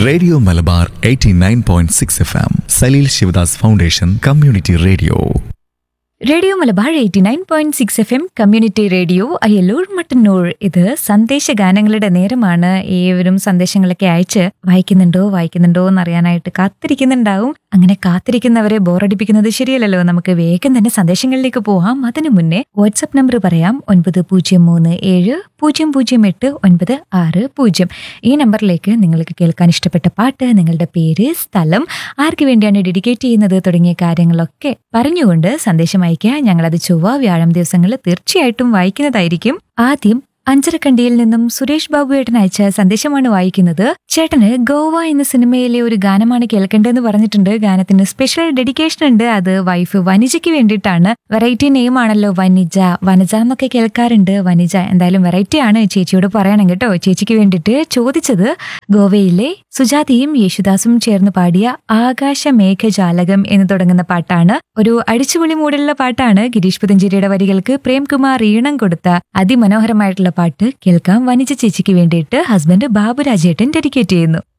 radio Malabar 89.6 F M Saleel Shivadas foundation community radio radio Malabar eighty nine point six F M community radio Ayyalloor Mattannur ഇത് സന്ദേശ ഗാനങ്ങളുടെ നേരമാണ് ഏവരും സന്ദേശങ്ങളൊക്കെ അയച്ച് വായിക്കുന്നുണ്ടോ വായിക്കുന്നുണ്ടോ എന്ന് അറിയാനായിട്ട് കാത്തിരിക്കുന്നുണ്ടാവും അങ്ങനെ കാത്തിരിക്കുന്നവരെ ബോറടിപ്പിക്കുന്നത് ശരിയല്ലല്ലോ നമുക്ക് വേഗം തന്നെ സന്ദേശങ്ങളിലേക്ക് പോവാം അതിനു മുന്നേ വാട്സപ്പ് നമ്പർ പറയാം ഒൻപത് പൂജ്യം മൂന്ന് ഏഴ് പൂജ്യം പൂജ്യം എട്ട് ഒൻപത് ആറ് പൂജ്യം ഈ നമ്പറിലേക്ക് നിങ്ങൾക്ക് കേൾക്കാൻ ഇഷ്ടപ്പെട്ട പാട്ട് നിങ്ങളുടെ പേര് സ്ഥലം ആർക്ക് വേണ്ടിയാണ് ഡെഡിക്കേറ്റ് ചെയ്യുന്നത് തുടങ്ങിയ കാര്യങ്ങളൊക്കെ പറഞ്ഞുകൊണ്ട് സന്ദേശം അയക്കുക ഞങ്ങളത് ചൊവ്വ വ്യാഴം ദിവസങ്ങളിൽ തീർച്ചയായിട്ടും വായിക്കുന്നതായിരിക്കും ആദ്യം അഞ്ചരക്കണ്ടിയിൽ നിന്നും സുരേഷ് ബാബു ഏട്ടൻ അയച്ച സന്ദേശമാണ് വായിക്കുന്നത് ചേട്ടന് ഗോവ എന്ന സിനിമയിലെ ഒരു ഗാനമാണ് കേൾക്കേണ്ടതെന്ന് പറഞ്ഞിട്ടുണ്ട് ഗാനത്തിന് സ്പെഷ്യൽ ഡെഡിക്കേഷൻ ഉണ്ട് അത് വൈഫ് വനിജയ്ക്ക് വേണ്ടിയിട്ടാണ് വെറൈറ്റി നെയിം ആണല്ലോ വനിജ വനജ എന്നൊക്കെ കേൾക്കാറുണ്ട് വനിജ എന്തായാലും വെറൈറ്റി ആണ് ചേച്ചിയോട് പറയണം കേട്ടോ ചേച്ചിക്ക് വേണ്ടിയിട്ട് ചോദിച്ചത് ഗോവയിലെ സുജാതയും യേശുദാസും ചേർന്ന് പാടിയ ആകാശ മേഘജാലകം എന്ന് തുടങ്ങുന്ന പാട്ടാണ് ഒരു അടിച്ചുപൊളി മൂടുള്ള പാട്ടാണ് ഗിരീഷ് പുതഞ്ചേരിയുടെ വരികൾക്ക് പ്രേംകുമാർ ഈണം കൊടുത്ത അതിമനോഹരമായിട്ടുള്ള പാട്ട് കേൾക്കാം വനിജ ചേച്ചിക്ക് വേണ്ടിയിട്ട് ഹസ്ബൻഡ് ബാബുരാജേട്ടൻ ഡെഡിക്കേറ്റ് ചെയ്യുന്നു